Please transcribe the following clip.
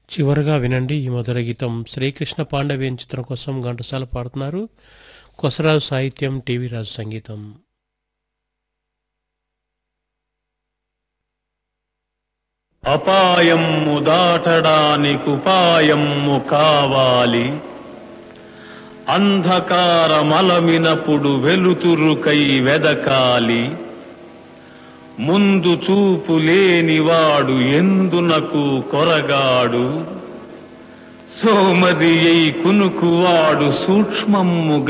చివరగా వినండి ఈ మొదల గీతం శ్రీకృష్ణ పాండవ్యం చిత్రం కోసం ఘంటసాల పాడుతున్నారు కొసరాజు సాహిత్యం టీవీ రాజు సంగీతం అపాయము దాటడానికి ఉపాయము కావాలి అంధకారమలమినప్పుడు వెలుతురుకై వెదకాలి ముందు చూపు లేనివాడు ఎందునకు కొరగాడు సోమది కునుకువాడు సూక్ష్మము